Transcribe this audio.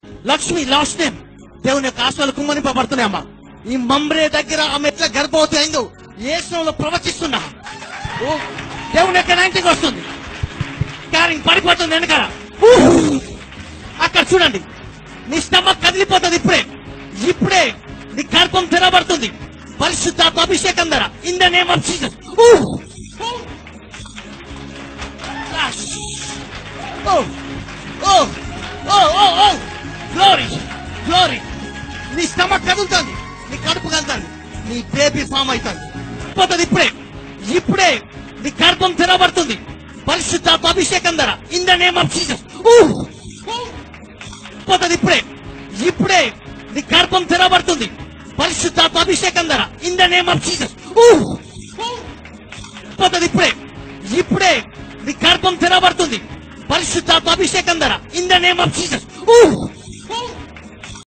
Lakshmi last name దేవుని యొక్క ఆశలు కుమ్మనింపబడుతున్నాయమ్మా ఈ మమ్రే దగ్గర ఆమె ఎట్లా గర్భవతి అయిందో ఏ సమయంలో ప్రవచిస్తున్నా ఓ దేవుని యొక్క నైన్టీకి వస్తుంది క్యారింగ్ పడిపోతుంది వెనకాల ఊ! అక్కడ చూడండి నీ స్టమక్ కదిలిపోతుంది ఇప్పుడే ఇప్పుడే నీ గర్భం తెరబడుతుంది పరిశుద్ధాత్మ అభిషేకం ధర in the name of Jesus ఓ ఓ ఓ ఓ ఓ గ్లోరీ గ్లోరీ నీ స్టమక్ కదులుతుంది నీ కడుపు కదులుతుంది నీ బేబీ ఫామ్ అవుతుంది పోతుంది ఇప్పుడే ఇప్పుడే నీ గర్భం తెరబడుతుంది పరిశుద్ధాత్మ అభిషేకం ధర in the name of Jesus పోతుంది ఇప్పుడే ఇప్పుడే నీ గర్భం తెరబడుతుంది పరిశుద్ధాత్మ అభిషేకం ధర in the name of Jesus పోతుంది ఇప్పుడే ఇప్పుడే నీ గర్భం తెరబడుతుంది పరిశుద్ధాత్మ అభిషేకం ధర in the name of Jesus